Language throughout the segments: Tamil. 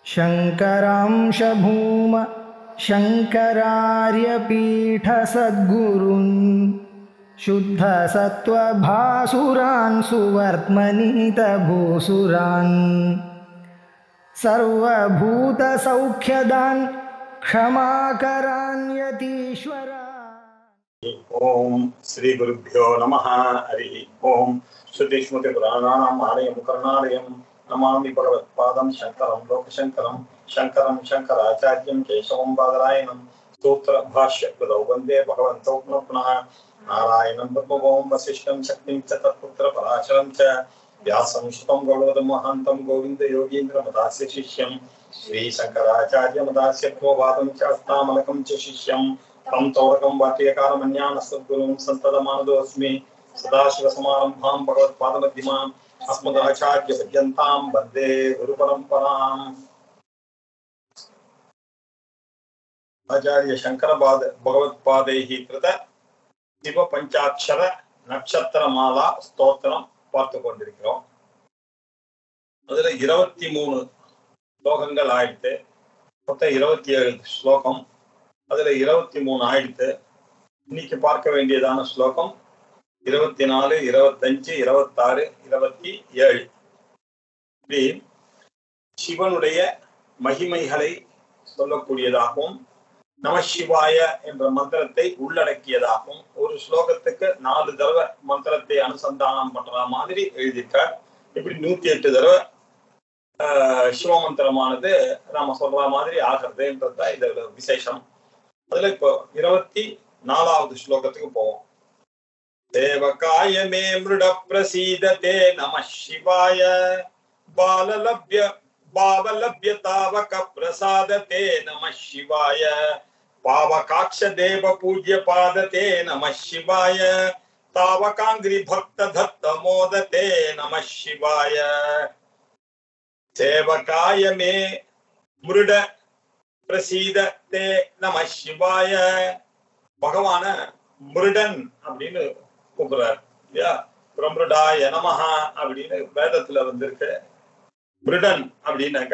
शङ्करांशभूम शङ्करार्यपीठसद्गुरुन् शुद्धसत्त्वभासुरान् सुवर्त्मनीतभूसुरान् सर्वभूतसौख्यदान् क्षमाकरान्यतीश्वरा ఓం శ్రీ గురుభ్యో నమ హరి ఓం శృతిస్మృతి పురాణానాం ఆలయం కరుణాలయం నమామి భగవత్పాదం శంకరం లోకశంకరం శంకరం శంకరాచార్యం కేశవం బాదరాయణం స్తోత్ర భాష్య కృతౌ వందే భగవంతౌ పునః పునః నారాయణం పద్మభవం వశిష్టం శక్తిం చ తత్పుత్ర పరాశరం చ వ్యాసం శృతం గౌరవదం మహాంతం గోవింద యోగీంద్ర మదాస్య శిష్యం శ్రీ శంకరాచార్య మదాస్య ప్రోవాదం చ అస్తామలకం చ శిష్యం తం తౌరకం వాక్యకారమన్యానసద్గురుం సంతతమానదోస్మి సదాశివసమారంభాం భగవత్పాదమధ్యమాం అస్మదాచార్య పర్యంతాం వందే గురు పరంపరాం ஆச்சாரிய சங்கரபாத பகவத்பாதைஹி கிருத சிவ பஞ்சாட்சர நட்சத்திர மாலா ஸ்தோத்திரம் பார்த்து கொண்டிருக்கிறோம் அதுல இருபத்தி மூணு ஸ்லோகங்கள் ஆயிடுத்து மொத்தம் இருபத்தி ஏழு ஸ்லோகம் அதுல இருபத்தி மூணு ஆயிடுத்து இன்னைக்கு பார்க்க வேண்டியதான ஸ்லோகம் இருபத்தி நாலு இருபத்தஞ்சு இருபத்தாறு இருபத்தி ஏழு இப்படி சிவனுடைய மகிமைகளை சொல்லக்கூடியதாகவும் நமசிவாய என்ற மந்திரத்தை உள்ளடக்கியதாகவும் ஒரு ஸ்லோகத்துக்கு நாலு தடவை மந்திரத்தை அனுசந்தானம் பண்ற மாதிரி எழுதியிருக்கார் இப்படி நூத்தி எட்டு தடவை ஆஹ் சிவமந்திரமானது நாம சொல்ற மாதிரி ஆகிறதுன்றதுதான் இதோட விசேஷம் அதுல இப்போ இருபத்தி நாலாவது ஸ்லோகத்துக்கு போவோம் தேவகாய மே மிருட பிரசீததே நம சிவாய பாலலப்ய பாவலப்ய தாவக பிரசாததே நம சிவாய பாவகாட்ச தேவ பூஜ்ய பாததே நம சிவாய தாவகாங்கிரி பக்த தத்த மோததே நம சிவாய சேவகாய மே மிருட பிரசீதத்தே நம சிவாய பகவான மிருடன் அப்படின்னு கூப்பிடுறார் இல்லையா பிரமிருடாய நமஹா அப்படின்னு வேதத்துல வந்திருக்கு மிருடன் அப்படின்னாக்க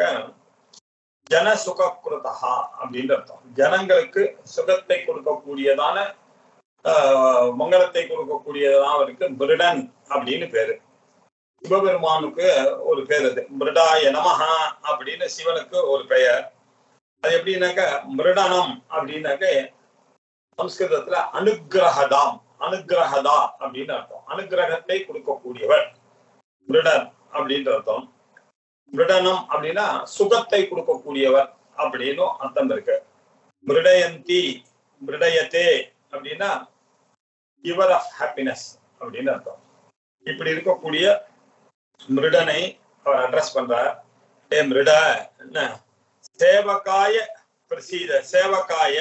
ஜன சுகக்குருதா அப்படின்னு அர்த்தம் ஜனங்களுக்கு சுகத்தை கொடுக்கக்கூடியதான ஆஹ் மங்களத்தை கொடுக்கக்கூடியதான இருக்கு மிருடன் அப்படின்னு பேரு சிவபெருமானுக்கு ஒரு பேர் அது மிருடாய நமஹா அப்படின்னு சிவனுக்கு ஒரு பெயர் அது எப்படின்னாக்க மிருடனம் அப்படின்னாக்க சம்ஸ்கிருதத்துல அனுகிரகதாம் அனுகிரகதா அப்படின்னு அர்த்தம் அனுகிரகத்தை கொடுக்கக்கூடியவர் மிருடன் அப்படின்ற அர்த்தம் மிருடனம் அப்படின்னா சுகத்தை கொடுக்கக்கூடியவர் அப்படின்னு அர்த்தம் இருக்கு மிருடயந்தி மிருடயத்தே அப்படின்னா கிவர் ஆஃப் ஹாப்பினஸ் அப்படின்னு அர்த்தம் இப்படி இருக்கக்கூடிய மிருடனை அவர் அட்ரஸ் பண்றார் ஏ மிருட என்ன சேவகாய பிரசீத சேவகாய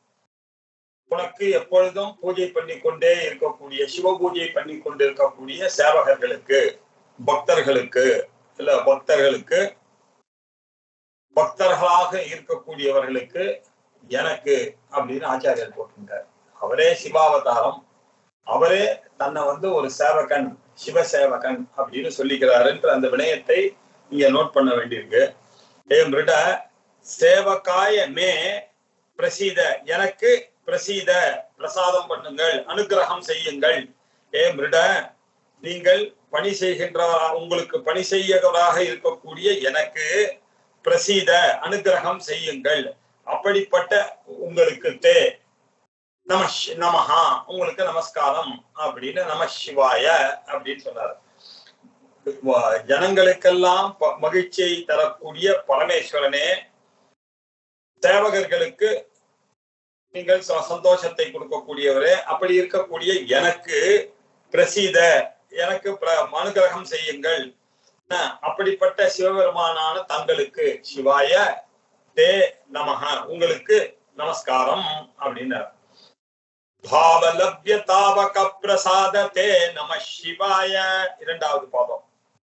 உனக்கு எப்பொழுதும் பூஜை பண்ணி கொண்டே இருக்கக்கூடிய சிவ பூஜை பண்ணி கொண்டு இருக்கக்கூடிய சேவகர்களுக்கு பக்தர்களுக்கு இல்ல பக்தர்களுக்கு பக்தர்களாக இருக்கக்கூடியவர்களுக்கு எனக்கு அப்படின்னு ஆச்சாரியர் போட்டிருக்கார் அவரே சிவாவதாரம் அவரே தன்னை வந்து ஒரு சேவகன் சிவசேவகன் அப்படின்னு சொல்லிக்கிறாருன்ற அந்த வினயத்தை இங்க நோட் பண்ண வேண்டியிருக்கு ஏ மிருட சேவகாய மே பிரசீத எனக்கு பிரசீத பிரசாதம் பண்ணுங்கள் அனுகிரகம் செய்யுங்கள் ஏ மிருட நீங்கள் பணி செய்கின்றவரா உங்களுக்கு பணி செய்யவராக இருக்கக்கூடிய எனக்கு பிரசீத அனுகிரகம் செய்யுங்கள் அப்படிப்பட்ட உங்களுக்கு தே நம நமஹா உங்களுக்கு நமஸ்காரம் அப்படின்னு நம சிவாய அப்படின்னு சொன்னார் ஜனங்களுக்கெல்லாம் மகிழ்ச்சியை தரக்கூடிய பரமேஸ்வரனே சேவகர்களுக்கு நீங்கள் சந்தோஷத்தை கொடுக்கக்கூடியவரே அப்படி இருக்கக்கூடிய எனக்கு பிரசீத எனக்கு அனுகிரகம் செய்யுங்கள் அப்படிப்பட்ட சிவபெருமானான தங்களுக்கு சிவாய தே நமக உங்களுக்கு நமஸ்காரம் அப்படின்னார் பாவலப்ய தாவக பிரசாத தே நம சிவாய இரண்டாவது பாவம்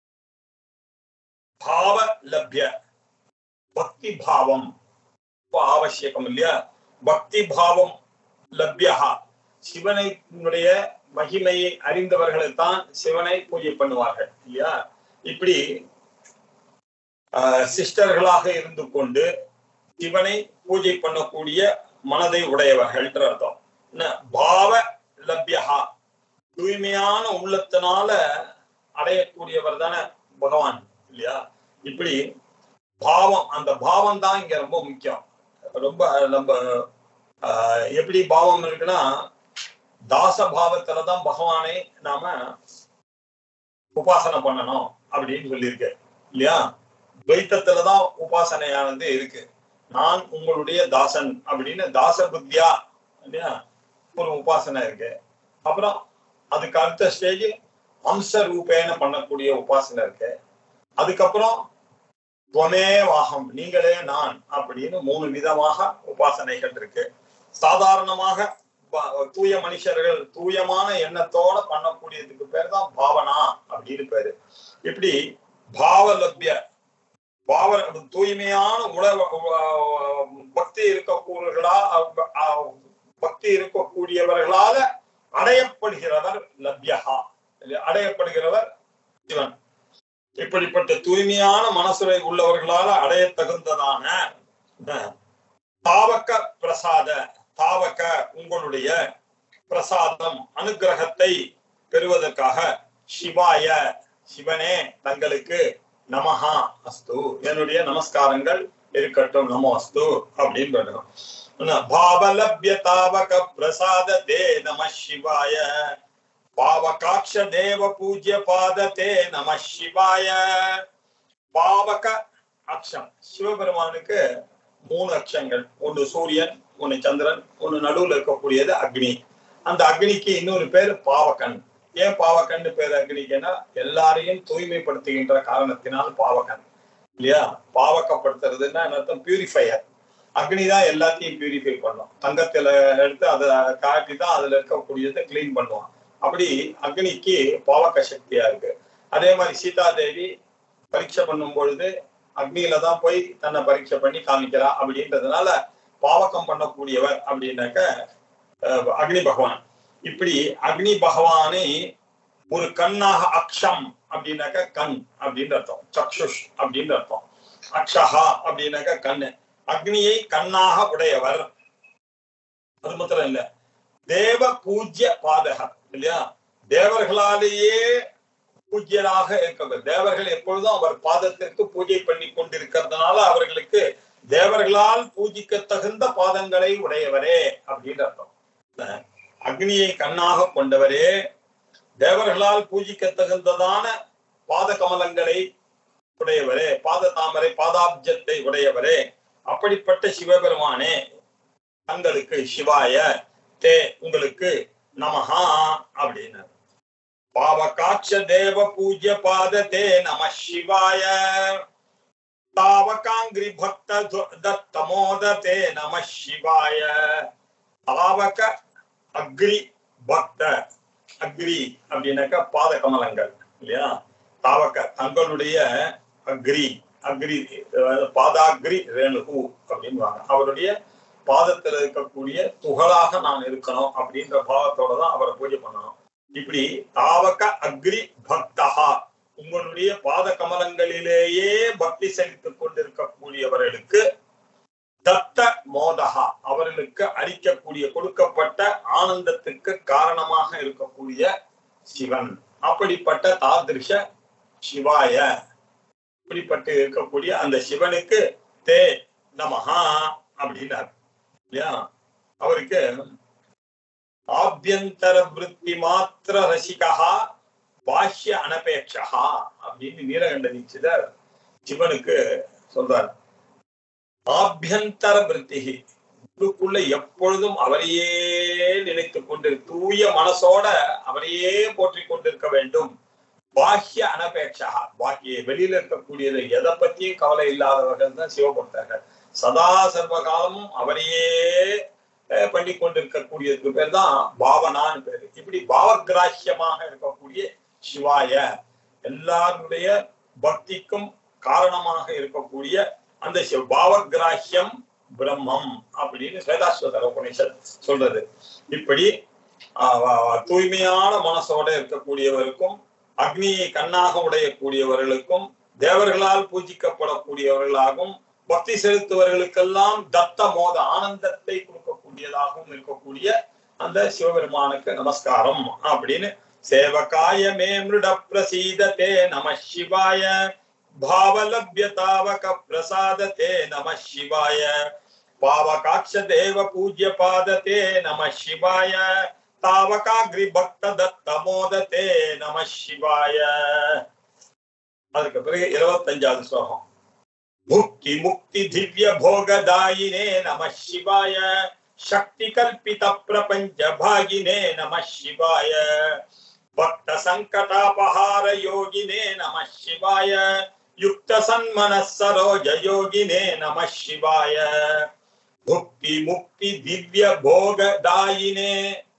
பாவ லப்ய பக்தி பாவம் ஆவசியகம் இல்லையா பக்தி பாவம் லப்யா சிவனைனுடைய மகிமையை அறிந்தவர்கள் தான் சிவனை பூஜை பண்ணுவார்கள் இல்லையா இப்படி சிஸ்டர்களாக இருந்து கொண்டு சிவனை பூஜை பண்ணக்கூடிய மனதை உடையவர்கள் அர்த்தம் என்ன பாவ லப்யஹா தூய்மையான உள்ளத்தினால அடையக்கூடியவர் தானே பகவான் இல்லையா இப்படி பாவம் அந்த பாவம் தான் இங்க ரொம்ப முக்கியம் ரொம்ப நம்ம ஆஹ், எப்படி பாவம் இருக்குன்னா தாச பாவத்துலதான் பகவானை நாம உபாசனை பண்ணணும் அப்படின்னு சொல்லியிருக்கு இல்லையா துவைத்தத்துலதான் உபாசனையானது இருக்கு நான் உங்களுடைய தாசன் அப்படின்னு தாச புத்தியா இல்லையா ஒரு உபாசனை இருக்கு அப்புறம் அதுக்கு அடுத்த ஸ்டேஜ் அம்ச ரூபேன பண்ணக்கூடிய உபாசனை இருக்கு அதுக்கப்புறம் துவமே வாகம் நீங்களே நான் அப்படின்னு மூணு விதமாக உபாசனைகள் இருக்கு சாதாரணமாக ப- தூய மனுஷர்கள் தூயமான எண்ணத்தோட பண்ணக்கூடியதுக்கு பேர் தான் பாவனா அப்படின்னு பேரு இப்படி பாவலப்ய பாவ தூய்மையான உணவு பக்தி இருக்கக்கூடியவர்களா அஹ் பக்தி இருக்கக்கூடியவர்களால அடையப்படுகிறவர் லப்யஹா இல்லையா? அடையப்படுகிறவர் சிவன் இப்படிப்பட்ட தூய்மையான மனசுரை உள்ளவர்களால அடைய தகுந்ததான அஹ், தாவக்க பிரசாத தாவக்க உங்களுடைய பிரசாதம் அனுக்கிரகத்தை பெறுவதற்காக சிவாய சிவனே தங்களுக்கு நமஹா அஸ்து என்னுடைய நமஸ்காரங்கள் இருக்கட்டும் நமோ அஸ்து அப்படின்னு சொல்லணும் என்ன, பாவலப்ய தாவக பிரசாத தே நம சிவாய பாவகாட்ச தேவ பூஜ்ய பாத தே நம சிவாய பாவக அக்ஷம் சிவபெருமானுக்கு மூணு அக்ஷங்கள் ஒன்னு சூரியன் ஒன்னு சந்திரன் ஒன்னு நடுவுல இருக்கக்கூடியது அக்னி அந்த அக்னிக்கு இன்னொரு பேர் பாவகன் ஏன் பாவகன் பேர் அக்னிக்குன்னா எல்லாரையும் தூய்மைப்படுத்துகின்ற காரணத்தினால் பாவகன் இல்லையா பாவக்கப்படுத்துறதுன்னா என்ன அர்த்தம் பியூரிஃபையர் அக்னி தான் எல்லாத்தையும் பியூரிஃபை பண்ணும் தங்கத்துல எடுத்து அதை காட்டி தான் அதுல இருக்கக்கூடியதை கிளீன் பண்ணுவான் அப்படி அக்னிக்கு பாவக சக்தியா இருக்கு அதே மாதிரி சீதா தேவி பரீட்சை பண்ணும் பொழுது அக்னியில தான் போய் தன்னை பரீட்சை பண்ணி காமிக்கிறா அப்படின்றதுனால பாவகம் பண்ணக்கூடியவர் அப்படின்னாக்க அஹ், அக்னி பகவான் இப்படி அக்னி பகவானை ஒரு கண்ணாக அக்ஷம் அப்படின்னாக்க கண் அப்படின்னு அர்த்தம் சக்ஷுஷ் அப்படின்னு அர்த்தம் அக்ஷஹா அப்படின்னாக்க கண்ணு அக்னியை கண்ணாக உடையவர் அது மாத்திரம் இல்ல தேவ பூஜ்ய பாதகர் இல்லையா தேவர்களாலேயே பூஜ்யராக இருக்கவர் தேவர்கள் எப்பொழுதும் அவர் பாதத்திற்கு பூஜை பண்ணி கொண்டிருக்கிறதுனால அவர்களுக்கு தேவர்களால் பூஜிக்க தகுந்த பாதங்களை உடையவரே அப்படின்னு அர்த்தம் அஹ் அக்னியை கண்ணாக கொண்டவரே தேவர்களால் பூஜிக்க தகுந்ததான பாத கமலங்களை உடையவரே பாத தாமரை பாதாப்ஜத்தை உடையவரே அப்படிப்பட்ட சிவபெருமானே தங்களுக்கு சிவாய தே உங்களுக்கு நமஹா அப்படின்னு பாவகாட்ச தேவ பூஜ்ய பாத தே நம சிவாய தாவகாங்கிரி பக்த து- தத்தமோத தே நம சிவாய தாவக அக்ரி பக்த அக்ரி அப்படின்னாக்கா பாத கமலங்கள் இல்லையா தாவக தங்களுடைய அக்ரி அக்ரி அதாவது பாதாக்ரி ரேணுகு அப்படின்வாங்க அவருடைய பாதத்துல இருக்கக்கூடிய துகளாக நான் இருக்கணும் அப்படின்ற பாவத்தோட தான் அவரை பூஜை பண்ணணும் இப்படி தாவக அக்ரி பக்தஹா உங்களுடைய பாத கமலங்களிலேயே பக்தி செலுத்திக் கொண்டிருக்கக்கூடியவர்களுக்கு தத்த மோதகா அவர்களுக்கு அளிக்கக்கூடிய கொடுக்கப்பட்ட ஆனந்தத்துக்கு காரணமாக இருக்கக்கூடிய சிவன் அப்படிப்பட்ட தாதிருஷ சிவாய இப்படிப்பட்டு இருக்கக்கூடிய அந்த சிவனுக்கு தே நமஹா அப்படின்னார் இல்லையா அவருக்கு ஆபியந்தர விருத்தி மாத்திர ரசிகா பாஷ்ய அனபேட்சா அப்படின்னு நீலகண்ட தீட்சிதர் சிவனுக்கு சொல்றார் ஆபியந்தர விருத்திகி உள்ளுக்குள்ள எப்பொழுதும் அவரையே நினைத்து கொண்டு தூய மனசோட அவரையே போற்றிக் கொண்டிருக்க வேண்டும் பாஹ்ய அனபேட்சா பாக்கிய வெளியில இருக்கக்கூடியது எதை பத்தியும் கவலை இல்லாதவர்கள் தான் சிவபக்தர்கள் சதா சர்வ காலமும் அவரையே அஹ், பண்ணி கொண்டிருக்கக்கூடியதுக்கு பேர் தான் பாவனான்னு பேரு இப்படி பாவகிராஹ்யமாக இருக்கக்கூடிய சிவாய எல்லாருடைய பக்திக்கும் காரணமாக இருக்கக்கூடிய அந்த சிவ பாவகிராஹ்யம் பிரம்மம் அப்படின்னு ஸ்வேதாஸ்வதர உபனிஷத் சொல்றது இப்படி ஆஹ், ஆஹ், தூய்மையான மனசோட இருக்கக்கூடியவருக்கும் அக்னியை கண்ணாக உடையக்கூடியவர்களுக்கும் தேவர்களால் பூஜிக்கப்படக்கூடியவர்களாகவும் பக்தி செலுத்துவர்களுக்கெல்லாம் தத்த மோத ஆனந்தத்தை கொடுக்கக்கூடியதாகவும் இருக்கக்கூடிய அந்த சிவபெருமானுக்கு நமஸ்காரம் அப்படின்னு சேவகாய மே மிருட பிரசீததே நம சிவாய भावलभ्यतावक प्रसादते नमः शिवाय पावकाक्ष देव पूज्य पादते नमः शिवाय तावकाग्रि भक्त दत्त मोदते नमः शिवाय அதுக்கு பிறகு இருபத்தஞ்சாவது ஸ்லோகம் முக்தி முக்தி திவ்ய போகதாயினே நம சிவாய சக்தி கல்பித பிரபஞ்ச பாகினே நம சிவாய பக்த சங்கடாபஹார யோகினே நம சிவாய யுக்த சன்மன சரோஜ யோகினே நம சிவாய முக்தி முக்தி திவ்ய போகதாயினே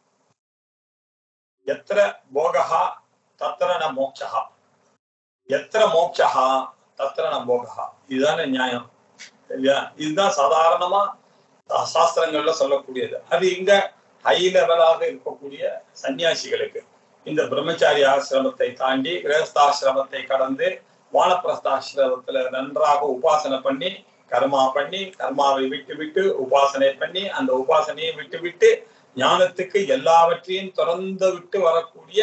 எத்திர போகா தத்திர ந மோட்சா எத்திர மோட்சா தத்திர ந போகா இதுதானே நியாயம் இல்லையா இதுதான் சாதாரணமா சா- சாஸ்திரங்கள்ல சொல்லக்கூடியது அது இங்க ஹை லெவலாக இருக்கக்கூடிய சன்னியாசிகளுக்கு இந்த பிரம்மச்சாரி ஆசிரமத்தை தாண்டி கிரகஸ்தாசிரமத்தை கடந்து வானப்பிரஸ்தாசிரமத்துல நன்றாக உபாசனை பண்ணி கர்மா பண்ணி கர்மாவை விட்டு விட்டு உபாசனை பண்ணி அந்த உபாசனையை விட்டு விட்டு ஞானத்துக்கு எல்லாவற்றையும் திறந்து விட்டு வரக்கூடிய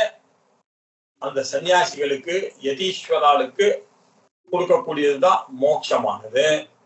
அந்த சன்னியாசிகளுக்கு யதீஸ்வராளுக்கு கொடுக்கக்கூடியதுதான் மோட்சமானது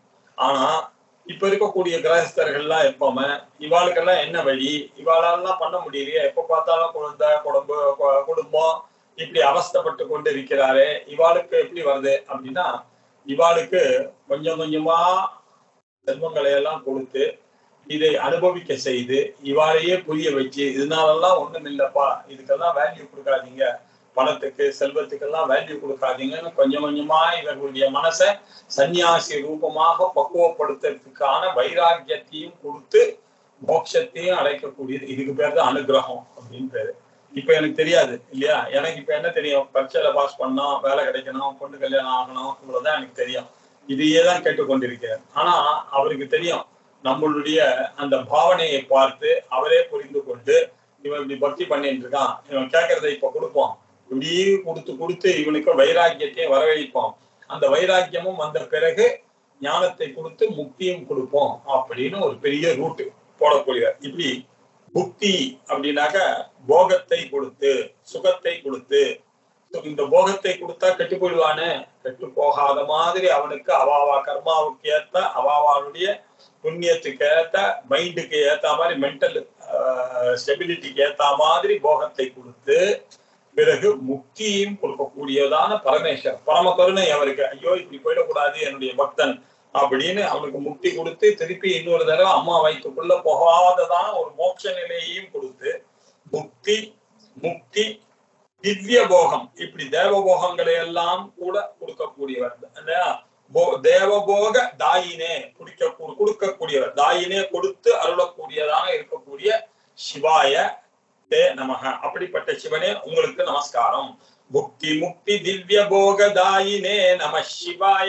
ஆனா இப்ப இருக்கக்கூடிய கிரகஸ்தர்கள்லாம் எப்பவுமே இவாளுக்கெல்லாம் என்ன வழி இவாளெல்லாம் பண்ண முடியலையே எப்ப பார்த்தாலும் குழந்தை குடும்ப கு- குடும்பம் இப்படி அவஸ்தைப்பட்டு கொண்டு இருக்கிறாரே இவாளுக்கு எப்படி வருது அப்படின்னா இவாளுக்கு கொஞ்சம் கொஞ்சமா செல்வங்களை எல்லாம் கொடுத்து இதை அனுபவிக்க செய்து இவாளையே புரிய வச்சு இதனாலெல்லாம் ஒண்ணும் இல்லப்பா இதுக்கெல்லாம் வேல்யூ கொடுக்காதீங்க பணத்துக்கு செல்வத்துக்கெல்லாம் வேல்யூ கொடுக்காதீங்கன்னு கொஞ்சம் கொஞ்சமா இவர்களுடைய மனசை சந்நியாசி ரூபமாக பக்குவப்படுத்துறதுக்கான வைராக்கியத்தையும் கொடுத்து மோட்சத்தையும் அடைக்கக்கூடியது இதுக்கு பேர் தான் அனுகிரகம் அப்படின்னு பேரு இப்ப எனக்கு தெரியாது இல்லையா எனக்கு இப்ப என்ன தெரியும் பரீட்சையில பாஸ் பண்ணணும் வேலை கிடைக்கணும் பொண்ணு கல்யாணம் ஆகணும் இவ்வளவுதான் எனக்கு தெரியும் இதையே தான் கேட்டுக்கொண்டிருக்கிறேன் ஆனா அவருக்கு தெரியும் நம்மளுடைய அந்த பாவனையை பார்த்து அவரே புரிந்து கொண்டு இவன் இப்படி பக்தி பண்ணிட்டு இருக்கான் இவன் கேட்கறதை இப்ப கொடுப்போம் இப்படியே கொடுத்து கொடுத்து இவனுக்கு வைராக்கியத்தையும் வரவழைப்போம் அந்த வைராக்கியமும் வந்த பிறகு ஞானத்தை கொடுத்து முக்தியும் கொடுப்போம் அப்படின்னு ஒரு பெரிய ரூட் போடக்கூடிய இப்படி புக்தி அப்படின்னாக்க போகத்தை கொடுத்து சுகத்தை கொடுத்து இந்த போகத்தை கொடுத்தா கெட்டு போயிடுவானே கெட்டு போகாத மாதிரி அவனுக்கு அவாவா கர்மாவுக்கு ஏத்த அவாவாளுடைய புண்ணியத்துக்கு ஏத்த மைண்டுக்கு ஏத்த மாதிரி மென்டல் ஸ்டெபிலிட்டிக்கு ஏத்த மாதிரி போகத்தை கொடுத்து பிறகு முக்தியும் கொடுக்கக்கூடியதான பரமேஸ்வர் பரம கருணை அவருக்கு ஐயோ இப்படி போயிடக்கூடாது என்னுடைய பக்தன் அப்படின்னு அவனுக்கு முக்தி கொடுத்து திருப்பி இன்னொரு தடவை அம்மா வயிற்றுக்குள்ள போகாததான ஒரு மோட்ச நிலையையும் கொடுத்து முக்தி முக்தி திவ்ய போகம் இப்படி தேவ போகங்களை எல்லாம் கூட கொடுக்கக்கூடியவர் இல்லையா? போ- தேவபோக தாயினே குடிக்க கொடுக்கக்கூடியவர் தாயினே கொடுத்து அருளக்கூடியதாக இருக்கக்கூடிய சிவாய தே நமக அப்படிப்பட்ட சிவனே உங்களுக்கு நமஸ்காரம் முக்தி முக்தி திவ்ய போக தாயினே நம சிவாய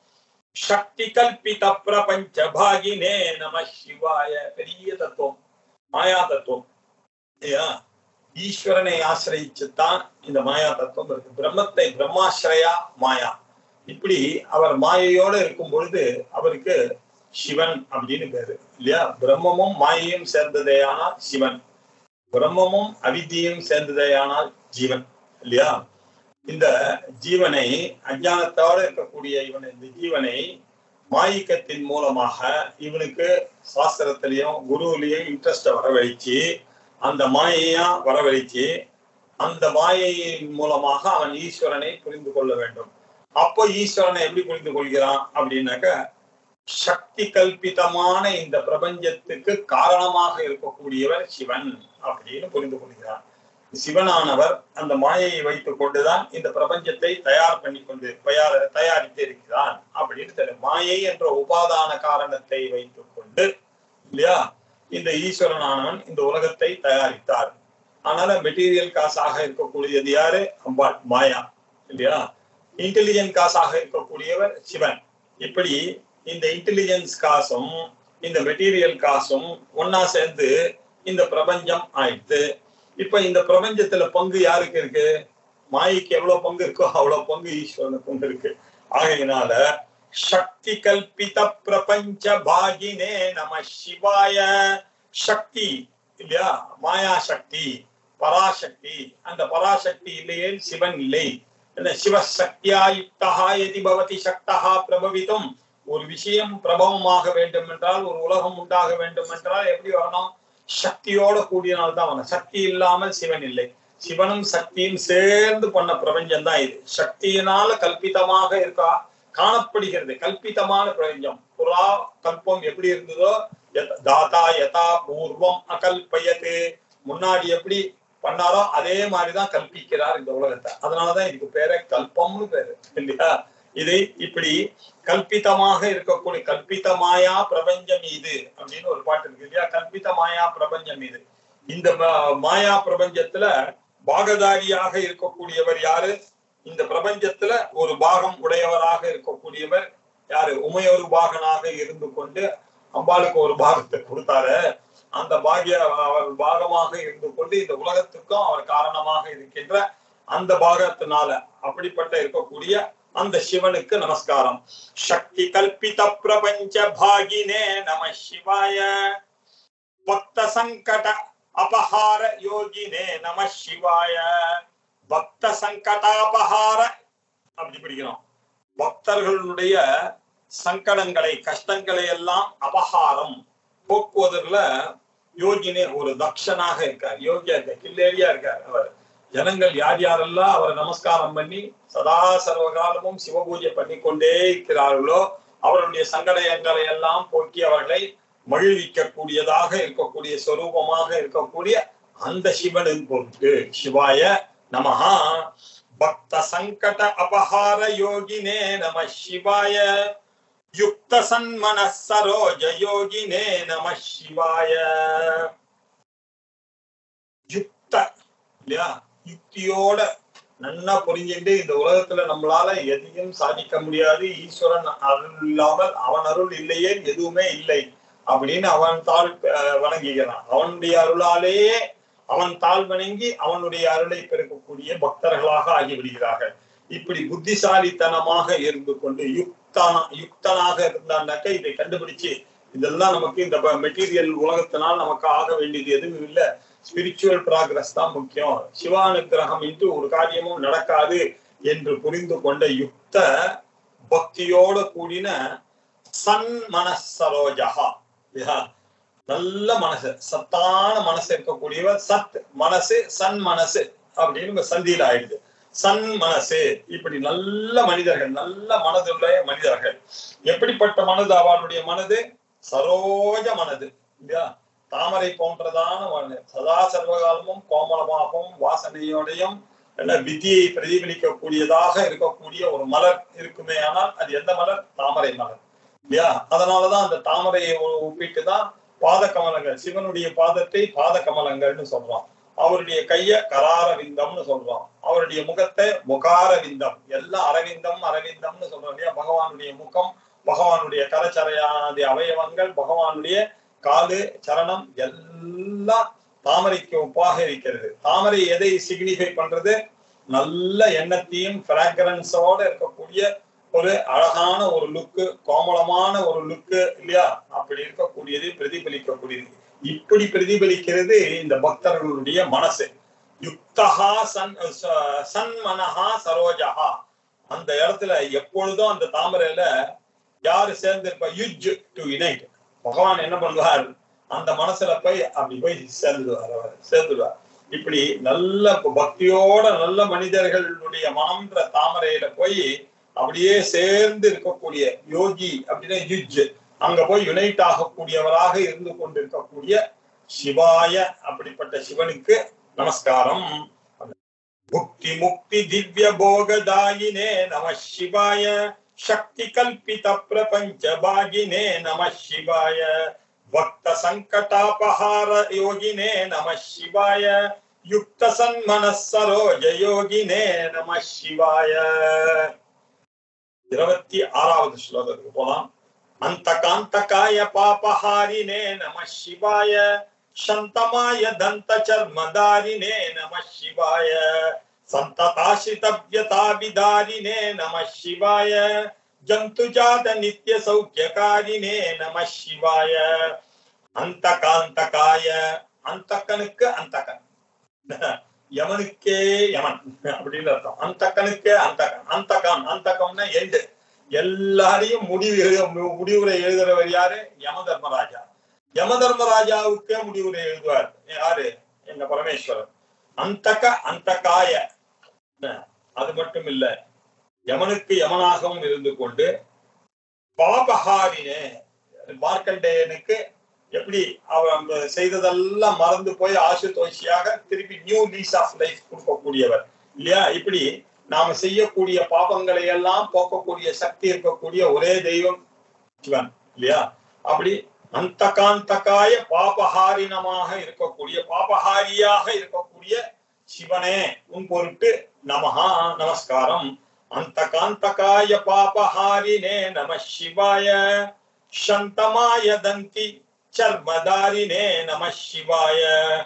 சக்தி கல்பித பிரபஞ்ச பாகினே நம சிவாய பெரிய தத்துவம் மாயா தத்துவம் இல்லையா ஈஸ்வரனை ஆசிரயிச்சுத்தான் இந்த மாயா தத்துவம் இருக்கு பிரம்மத்தை பிரம்மாசிரயா மாயா இப்படி அவர் மாயையோட இருக்கும் பொழுது அவருக்கு சிவன் அப்படின்னு பேரு இல்லையா பிரம்மமும் மாயையும் சேர்ந்ததேயானால் சிவன் பிரம்மமும் அவித்தியும் சேர்ந்ததேயானால் ஜீவன் இல்லையா இந்த ஜீவனை அஞ்ஞானத்தோட இருக்கக்கூடிய இவன் இந்த ஜீவனை மாயிக்கத்தின் மூலமாக இவனுக்கு சாஸ்திரத்திலையும் குருவிலையும் இன்ட்ரெஸ்ட வரவழைச்சு அந்த மாயையா வரவழைச்சு அந்த மாயையின் மூலமாக அவன் ஈஸ்வரனை புரிந்து கொள்ள வேண்டும் அப்போ ஈஸ்வரனை எப்படி புரிந்து கொள்கிறான் அப்படின்னாக்க சக்தி கல்பிதமான இந்த பிரபஞ்சத்துக்கு காரணமாக இருக்கக்கூடியவர் சிவன் அப்படின்னு புரிந்து கொள்கிறான் சிவனானவர் அந்த மாயையை வைத்துக் கொண்டுதான் இந்த பிரபஞ்சத்தை தயார் பண்ணி கொண்டு தயார் தயாரித்து இருக்கிறான் அப்படின்னு தெரியும் மாயை என்ற உபாதான காரணத்தை வைத்துக் கொண்டு இல்லையா இந்த ஈஸ்வரனானவன் இந்த உலகத்தை தயாரித்தார் அதனால மெட்டீரியல் காசாக இருக்கக்கூடியது யாரு அம்பாள் மாயா இல்லையா இன்டெலிஜென்ட் காசாக இருக்கக்கூடியவர் சிவன் இப்படி இந்த இன்டெலிஜென்ஸ் காசும் இந்த மெட்டீரியல் காசும் ஒன்னா சேர்ந்து இந்த பிரபஞ்சம் ஆயிடுத்து இப்ப இந்த பிரபஞ்சத்துல பங்கு யாருக்கு இருக்கு மாயைக்கு எவ்வளவு பங்கு இருக்கோ அவ்வளவு பங்கு ஈஸ்வரனுக்கு இருக்கு ஆகையினால சக்தி கல்பித பிரபஞ்ச பாகினே நம சிவாய சக்தி இல்லையா மாயா சக்தி பராசக்தி அந்த பராசக்தி இல்லையே சிவன் இல்லை என்ன சிவசக்தியா யுக்தா எதி பவதி சக்தா பிரபவித்தும் ஒரு விஷயம் பிரபவமாக வேண்டும் என்றால் ஒரு உலகம் உண்டாக வேண்டும் என்றால் எப்படி வரணும் சக்தியோட கூடியனால் தான் வரணும் சக்தி இல்லாமல் சிவன் இல்லை சிவனும் சக்தியும் சேர்ந்து பண்ண பிரபஞ்சம் தான் இது சக்தியினால கல்பிதமாக இருக்கா காணப்படுகிறது கல்பிதமான பிரபஞ்சம் புறா கல்பம் எப்படி இருந்ததோ யத்- தாத்தா யதா பூர்வம் அகல்பயத்து முன்னாடி எப்படி பண்ணாரோ அதே மாதிரிதான் கல்பிக்கிறார் இந்த உலகத்தை அதனாலதான் இதுக்கு பேரே கல்பம்னு பேரு இல்லையா இதை இப்படி கல்பிதமாக இருக்கக்கூடிய கல்பித மாயா பிரபஞ்சம் இது அப்படின்னு ஒரு பாட்டு இருக்கு இல்லையா கல்பித மாயா பிரபஞ்சம் இது இந்த ம- மாயா பிரபஞ்சத்துல பாகதாரியாக இருக்கக்கூடியவர் யாரு இந்த பிரபஞ்சத்துல ஒரு பாகம் உடையவராக இருக்கக்கூடியவர் யாரு உமையொரு பாகனாக இருந்து கொண்டு அம்பாளுக்கு ஒரு பாகத்தை கொடுத்தாரு அந்த பாகிய அவர் பாகமாக இருந்து கொண்டு இந்த உலகத்துக்கும் அவர் காரணமாக இருக்கின்ற அந்த பாகத்தினால அப்படிப்பட்ட இருக்கக்கூடிய அந்த சிவனுக்கு நமஸ்காரம் சக்தி கல்பித பிரபஞ்ச பாகினே நம சிவாய பக்த சங்கட அபஹார யோகினே நம சிவாய பக்த சங்கடாபஹார அப்படி பிடிக்கணும் பக்தர்களுடைய சங்கடங்களை கஷ்டங்களை எல்லாம் அபகாரம் போக்குவதில் யோகினே ஒரு தக்ஷனாக இருக்கார் யோகியா இருக்கார் கில்லேரியா இருக்கார் அவர் ஜனங்கள் யார் யாரெல்லாம் அவரை நமஸ்காரம் பண்ணி சதா சர்வகாலமும் சிவபூஜை பண்ணி கொண்டே இருக்கிறார்களோ அவருடைய சங்கடங்களை எல்லாம் போக்கி அவர்களை மகிழ்விக்க கூடியதாக இருக்கக்கூடிய சொரூபமாக இருக்கக்கூடிய அந்த சிவனின் பொருட்டு சிவாய நமஹா பக்த சங்கட அபஹார யோகினே நம சிவாய யுக்த சன்மன சரோஜ யோகினே நம சிவாய யுக்த இல்லையா யுக்தியோட நன்னா புரிஞ்சுட்டு இந்த உலகத்துல நம்மளால எதையும் சாதிக்க முடியாது ஈஸ்வரன் அருள் இல்லாமல் அவன் அருள் இல்லையே எதுவுமே இல்லை அப்படின்னு அவன் தாழ் அஹ், வணங்குகிறான் அவனுடைய அருளாலேயே அவன் தாழ் வணங்கி அவனுடைய அருளை பெருக்கக்கூடிய பக்தர்களாக ஆகிவிடுகிறார்கள் இப்படி புத்திசாலித்தனமாக இருந்து கொண்டு யுக்தான யுக்தனாக இருந்தான்னாக்க இதை கண்டுபிடிச்சு இதெல்லாம் நமக்கு இந்த மெட்டீரியல் உலகத்தினால் நமக்கு ஆக வேண்டியது எதுவும் இல்லை ஸ்பிரிச்சுவல் ப்ராக்ரஸ் தான் முக்கியம் சிவானுக்கிரகம் இன்று ஒரு காரியமும் நடக்காது என்று புரிந்து கொண்ட யுக்த பக்தியோட கூடின சன் மனசரோஜகா இல்லையா? நல்ல மனசு சத்தான மனசு இருக்கக்கூடியவர் சத் மனசு சன் மனசு அப்படின்னு சந்தியில ஆயிடுது சன் மனசு இப்படி நல்ல மனிதர்கள் நல்ல மனதுள்ள மனிதர்கள் எப்படிப்பட்ட மனது அவளுடைய மனது சரோஜ மனது இல்லையா தாமரை போன்றதான மனது சதா சர்வகாலமும் கோமளமாகவும் வாசனையோடையும் என்ன விதியை பிரதிபலிக்கக்கூடியதாக இருக்கக்கூடிய ஒரு மலர் இருக்குமே ஆனால் அது எந்த மலர் தாமரை மலர் இல்லையா அதனாலதான் அந்த தாமரையை ஒப்பிட்டு தான் பாத கமலங்கள் சிவனுடைய பாதத்தை பாத கமலங்கள்னு சொல்றோம் அவருடைய கைய கரார விந்தம்னு சொல்றோம் அவருடைய முகத்தை முகார விந்தம் எல்லாம் அரவிந்தம் அரவிந்தம்னு சொல்றோம் இல்லையா பகவானுடைய முகம் பகவானுடைய கரச்சரையாதி அவயவங்கள் பகவானுடைய காலு சரணம் எல்லாம் தாமரைக்கு ஒப்பாக இருக்கிறது தாமரை எதை சிக்னிஃபை பண்றது நல்ல எண்ணத்தையும் பிராக்ரன்ஸோட இருக்கக்கூடிய ஒரு அழகான ஒரு லுக்கு கோமளமான ஒரு லுக்கு இல்லையா அப்படி இருக்கக்கூடியது பிரதிபலிக்கக்கூடியது இப்படி பிரதிபலிக்கிறது இந்த பக்தர்களுடைய மனசு யுக்தஹா சன் ச- சன்மனஹா சரோஜஹா அந்த இடத்துல எப்பொழுதும் அந்த தாமரையில யாரு சேர்ந்திருப்பா யுஜ் டு யுனைட் பகவான் என்ன பண்ணுவார் அந்த மனசுல போய் அப்படி போய் சேர்ந்துடுவார் அவர் சேர்ந்துடுவார் இப்படி நல்ல பக்தியோட நல்ல மனிதர்களுடைய மனம்ன்ற தாமரையில போய் அப்படியே சேர்ந்து இருக்கக்கூடிய யோகி அப்படின்னா யுஜ் அங்க போய் யுனைட் ஆகக்கூடியவராக இருந்து கொண்டிருக்கக்கூடிய சிவாய அப்படிப்பட்ட சிவனுக்கு நமஸ்காரம் முக்தி முக்தி திவ்ய போகதாயினே நம சிவாய சக்தி கல்பித பிரபஞ்ச பாகினே நம சிவாய பக்த சங்கடாபஹார யோகினே நம சிவாய யுக்த சன்மன சரோஜ யோகினே நம சிவாய இருபத்தி ஆறாவது ஸ்லோகத்துக்கு போலாம் அந்த காந்தகாய பாபஹாரினே நம சிவாய சந்தமாய தந்த சர்மதாரினே நம சிவாய सन्तताश्रितव्यताविदारिणे नमः शिवाय जन्तुजात नित्यसौख्यकारिणे नमः शिवाय அந்தகாந்தகாய அந்தக்கனுக்கு அந்தகன் யமனுக்கே யமன் அப்படின்னு அர்த்தம் அந்தக்கனுக்கு அந்தகன் அந்தகான் அந்தகம்னா எண்டு எல்லாரையும் முடிவு எழுத முடிவுரை எழுதுறவர் யாரு யம தர்மராஜா யம தர்மராஜாவுக்கே முடிவுரை எழுதுவார் யாரு எங்க பரமேஸ்வரர் அந்தக அந்தகாய அது மட்டும் இல்ல யமனுக்கு யமனாகவும் இருந்து கொண்டு பாபஹாரினே மார்க்கண்டேயனுக்கு எப்படி அவன் செய்ததெல்லாம் மறந்து போய் ஆசுதோஷியாக திருப்பி நியூ லீஸ் ஆஃப் லைஃப் கொடுக்கக்கூடியவர் இல்லையா இப்படி நாம செய்யக்கூடிய பாபங்களை எல்லாம் போக்கக்கூடிய சக்தி இருக்கக்கூடிய ஒரே தெய்வம் சிவன் இல்லையா அப்படி அந்தகாந்தகாய பாபஹாரினமாக இருக்கக்கூடிய பாபஹாரியாக இருக்கக்கூடிய சிவனே உன் பொருட்டு நமஹா நமஸ்காரம் அந்தகாந்தகாய பாபஹாரினே நம சிவாய சந்தமாய தந்தி சர்மதாரினே நம சிவாய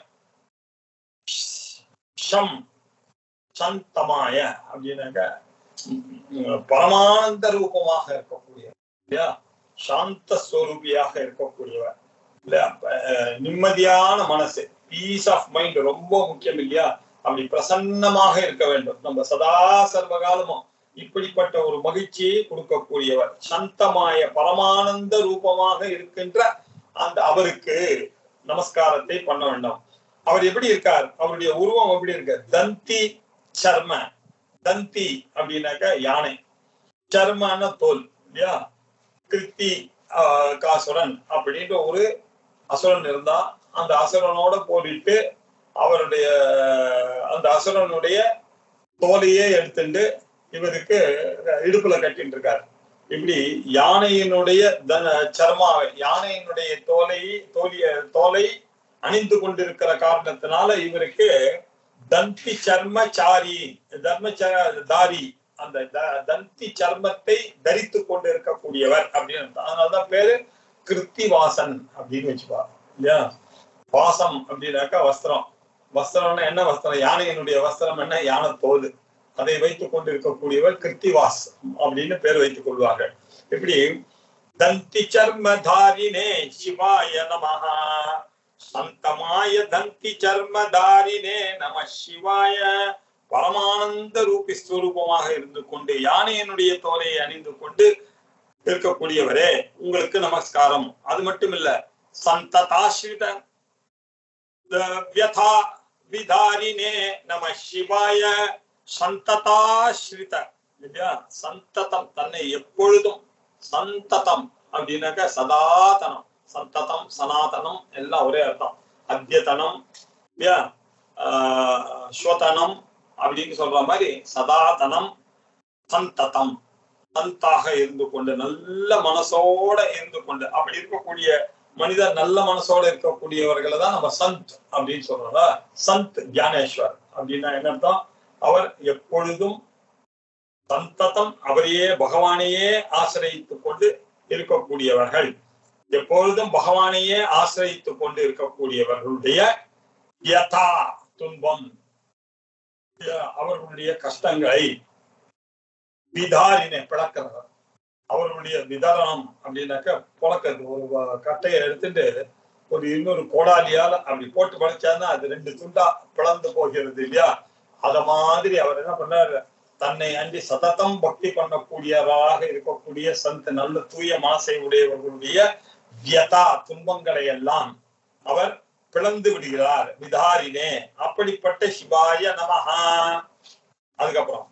ஷம் சந்தமாய அப்படின்னாக்க உம், பரமானந்த ரூபமாக இருக்கக்கூடிய இல்லையா சாந்த ஸ்வரூபியாக இருக்கக்கூடியவர் இல்லையா அஹ், நிம்மதியான மனசு பீஸ் ஆஃப் மைண்ட் ரொம்ப முக்கியம் இல்லையா அப்படி பிரசன்னமாக இருக்க வேண்டும் நம்ம சதா சர்வ காலமும் இப்படிப்பட்ட ஒரு மகிழ்ச்சியை கொடுக்கக்கூடியவர் சந்தமாய பரமானந்த ரூபமாக இருக்கின்ற அந்த அவருக்கு நமஸ்காரத்தை பண்ண வேண்டும் அவர் எப்படி இருக்கார் அவருடைய உருவம் எப்படி இருக்கு தந்தி சர்ம தந்தி அப்படின்னாக்க யானை சர்மான தோல் இல்லையா கிருத்தி ஆஹ், காசுரன் அப்படின்ற ஒரு அசுரன் இருந்தா அந்த அசுரனோட போரிட்டு அவருடைய அந்த அசுரனுடைய தோலையே எடுத்துட்டு இவருக்கு இடுப்புல கட்டிட்டு இருக்காரு இப்படி யானையினுடைய தன சர்மாவை யானையினுடைய தோலை தோலிய தோலை அணிந்து கொண்டிருக்கிற காரணத்தினால இவருக்கு தந்தி சர்மச்சாரி தர்ம தாரி அந்த த- தந்தி சர்மத்தை தரித்து கொண்டு இருக்கக்கூடியவர் அப்படின்னு அர்த்தம். அதனாலதான் பேரு கிருத்திவாசன் அப்படின்னு வச்சுப்பா இல்லையா வாசம் அப்படின்னாக்கா வஸ்திரம் வஸ்திரம்னா என்ன வஸ்திரம் யானையினுடைய வஸ்திரம் என்ன யானை தோல் அதை வைத்துக் கொண்டு இருக்கக்கூடியவர் கிருத்திவாஸ் அப்படின்னு பேர் வைத்துக் கொள்வார்கள் இப்படி தந்தி சர்மதாரினே சிவாய நமஹா சந்தமாய தந்தி சர்மதாரினே நம சிவாய பரமானந்த ரூபி ஸ்வரூபமாக இருந்து கொண்டு யானையினுடைய தோலை அணிந்து கொண்டு இருக்கக்கூடியவரே உங்களுக்கு நமஸ்காரம் அது மட்டும் இல்ல சந்ததாசிரித வியதா விதாரினே நம சிவாய சந்ததாஸ்ரித இல்லையா சந்ததம் தன்னை எப்பொழுதும் சந்ததம் அப்படின்னாக்க சதாதனம் சந்ததம் சனாதனம் எல்லாம் ஒரே அர்த்தம் அத்தியதனம் இல்லையா ஆஹ் ஸ்வதனம் அப்படின்னு சொல்ற மாதிரி சதாதனம் சந்ததம் சந்தாக இருந்து கொண்டு நல்ல மனசோட இருந்து கொண்டு அப்படி இருக்கக்கூடிய மனிதர் நல்ல மனசோட இருக்கக்கூடியவர்களை தான் நம்ம சந்த் அப்படின்னு சொல்றோம்ல சந்த் ஞானேஸ்வர் அப்படின்னா என்ன அர்த்தம் அவர் எப்பொழுதும் சந்ததம் அவரையே பகவானையே ஆசிரயித்துக் கொண்டு இருக்கக்கூடியவர்கள் எப்பொழுதும் பகவானையே ஆசிரயித்துக் கொண்டு இருக்கக்கூடியவர்களுடைய யதா துன்பம் அவர்களுடைய கஷ்டங்களை விதாரினை பிளக்கிறவர் அவர்களுடைய விதரணம் அப்படின்னாக்க புழக்கிறது ஒரு வ- கட்டையை எடுத்துட்டு ஒரு இன்னொரு கோடாலியால அப்படி போட்டு படைச்சாருன்னா அது ரெண்டு துண்டா பிளந்து போகிறது இல்லையா அத மாதிரி அவர் என்ன பண்ணாரு தன்னை அன்றி சததம் பக்தி பண்ணக்கூடியவராக இருக்கக்கூடிய சந்த நல்ல தூய மனசை உடையவர்களுடைய வியதா துன்பங்களை எல்லாம் அவர் பிளந்து விடுகிறார் விதாரினே அப்படிப்பட்ட சிவாய நமஹா அதுக்கப்புறம்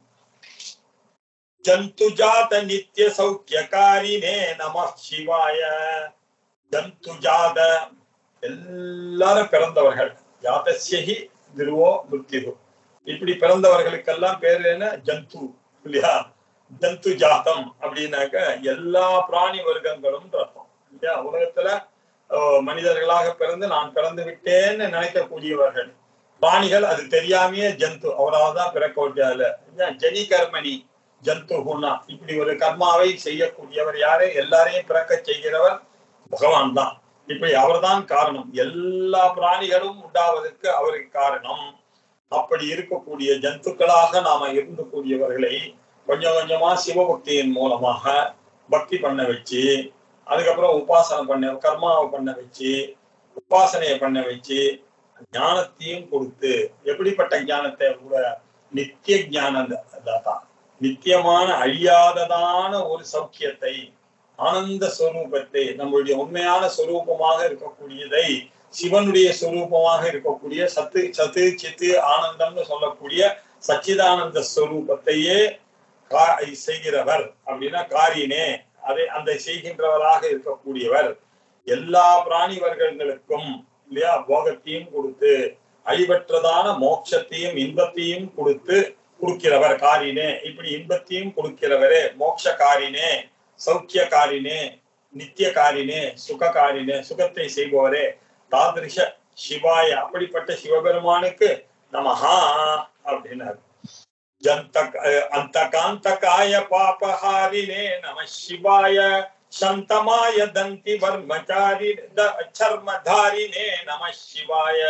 ஜந்துஜாத நித்திய சௌக்கியகாரினே நம சிவாய ஜந்துஜாத எல்லாரும் பிறந்தவர்கள் ஜாதஸ்யஹி திருவோ மிருத்யு இப்படி பிறந்தவர்களுக்கெல்லாம் பேரு என்ன ஜந்து இல்லையா ஜந்து ஜாதம் அப்படின்னாக்க எல்லா பிராணி வர்க்கங்களும் அர்த்தம் இல்லையா உலகத்துல அஹ், மனிதர்களாக பிறந்து நான் பிறந்து விட்டேன்னு நினைக்கக்கூடியவர்கள் பிராணிகள் அது தெரியாமையே ஜந்து அவரால் தான் பிறக்க வேண்டியதுல ஜனி கர்மணி ஜந்து குணா இப்படி ஒரு கர்மாவை செய்யக்கூடியவர் யாரு எல்லாரையும் பிறக்க செய்கிறவர் பகவான் தான் இப்படி அவர்தான் காரணம் எல்லா பிராணிகளும் உண்டாவதற்கு அவருக்கு காரணம் அப்படி இருக்கக்கூடிய ஜந்துக்களாக நாம இருந்து கூடியவர்களை கொஞ்சம் கொஞ்சமா சிவபக்தியின் மூலமாக பக்தி பண்ண வச்சு அதுக்கப்புறம் உபாசனை பண்ண கர்மாவை பண்ண வச்சு உபாசனையை பண்ண வச்சு ஞானத்தையும் கொடுத்து எப்படிப்பட்ட ஞானத்தை கூட நித்திய ஞானம் தான் நித்தியமான அழியாததான ஒரு சௌக்கியத்தை ஆனந்த ஸ்வரூபத்தை நம்மளுடைய உண்மையான ஸ்வரூபமாக இருக்கக்கூடியதை சிவனுடைய ஸ்வரூபமாக இருக்கக்கூடிய சத்து சத்து சித்து ஆனந்தம்னு சொல்லக்கூடிய சச்சிதானந்த ஸ்வரூபத்தையே கா- செய்கிறவர் அப்படின்னா காரினே அதை அந்த செய்கின்றவராக இருக்கக்கூடியவர் எல்லா பிராணி வர்க்கங்களுக்கும் இல்லையா போகத்தையும் கொடுத்து அழிவற்றதான மோட்சத்தையும் இன்பத்தையும் கொடுத்து கொடுக்கிறவர் காரினே இப்படி இன்பத்தையும் கொடுக்கிறவரே மோட்சக்காரினே சௌக்கியக்காரினே நித்தியகாரினே சுககாரினே சுகத்தை செய்பவரே தாதிருஷ சிவாய அப்படிப்பட்ட சிவபெருமானுக்கு நமஹா அப்படின்னாரு ஜந்தக் அந்தகாந்தகாய பாபஹாரினே நம சிவாய சந்தமாய தந்தி வர்மச்சாரி த- சர்மதாரினே நம சிவாய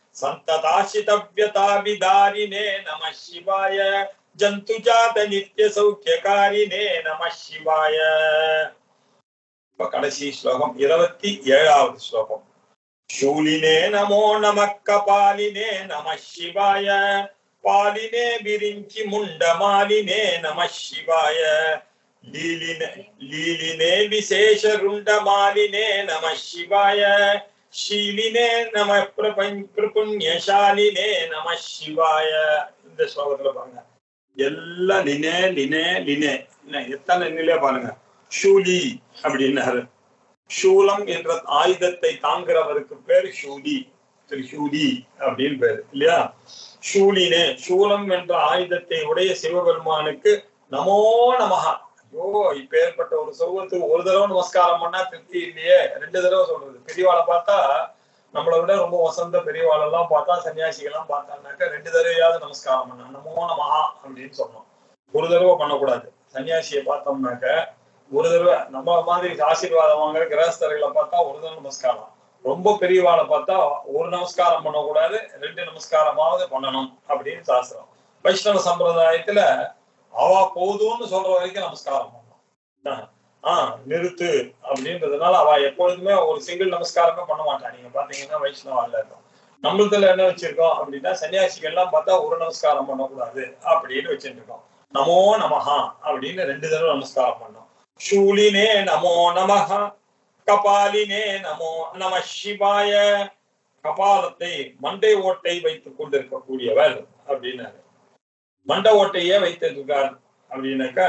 சந்ததாசிதவ்யதாபிதாரினே நம சிவாய ஜந்துஜாத நித்திய சௌக்கியகாரினே நம சிவாய இப்ப கடைசி ஸ்லோகம் இருபத்தி ஏழாவது ஸ்லோகம் शूलिने नमो नमः कपालिने नमः शिवाय पालिने विरिञ्चि मुण्डमालिने नमः शिवाय लीलिने लीलिने विशेषरुण्डमालिने नमः शिवाय शीलिने नमः प्रपञ्च प्रपुण्यशालिने नमः शिवाय இந்த ஸ்லோகத்துல பாருங்க எல்லாம் லினே லினே லினே என்ன, எத்தனை நிலையா பாருங்க ஷூலி அப்படின்னாரு சூலம் என்ற ஆயுதத்தை தாங்கிறவருக்கு பேர் ஷூலி திரிசூலி அப்படின்னு பேரு இல்லையா ஷூலினே சூலம் என்ற ஆயுதத்தை உடைய சிவபெருமானுக்கு நமோ நமஹா ஐயோ இப்பேற்பட்ட ஒரு சொருவத்துக்கு ஒரு தடவை நமஸ்காரம் பண்ணா திருப்தி இல்லையே ரெண்டு தடவை சொல்றது பெரியவாளை பார்த்தா நம்மளை விட ரொம்ப வசந்த பெரியவாளெல்லாம் பார்த்தா சன்னியாசிகள்லாம் பார்த்தாங்கனாக்க ரெண்டு தடவையாவது நமஸ்காரம் பண்ணா நமோ நமஹா அப்படின்னு சொன்னோம் ஒரு தடவை பண்ணக்கூடாது சன்னியாசியை பார்த்தோம்னாக்க ஒரு தடவை நம்ம மாதிரி ஆசீர்வாதம் வாங்குற கிரகஸ்தர்களை பார்த்தா ஒரு தடவை நமஸ்காரம் ரொம்ப பெரியவாளை பார்த்தா ஒரு நமஸ்காரம் பண்ணக்கூடாது ரெண்டு நமஸ்காரமாவது பண்ணணும் அப்படின்னு சாஸ்திரம் வைஷ்ணவ சம்பிரதாயத்துல அவ போதும்னு சொல்ற வரைக்கும் நமஸ்காரம் பண்ணணும் ஆஹ் நிறுத்து அப்படின்றதுனால அவ எப்பொழுதுமே ஒரு சிங்கிள் நமஸ்காரமே பண்ண மாட்டா நீங்க பாத்தீங்கன்னா வைஷ்ணவால இருக்கும் நம்மளதுல என்ன வச்சிருக்கோம் அப்படின்னா சன்னியாசிகள்லாம் பார்த்தா ஒரு நமஸ்காரம் பண்ணக்கூடாது அப்படின்னு வச்சுட்டு இருக்கோம் நமோ நமஹா அப்படின்னு ரெண்டு தடவை நமஸ்காரம் பண்ணோம் शूलिने नमो नमः கபாலினே நமோ நம சிவாய கபாலத்தை மண்டை ஓட்டை வைத்துக் கொண்டிருக்கக்கூடியவர் அப்படின்னாரு மண்டை ஓட்டையே வைத்திருக்கார் அப்படின்னாக்கா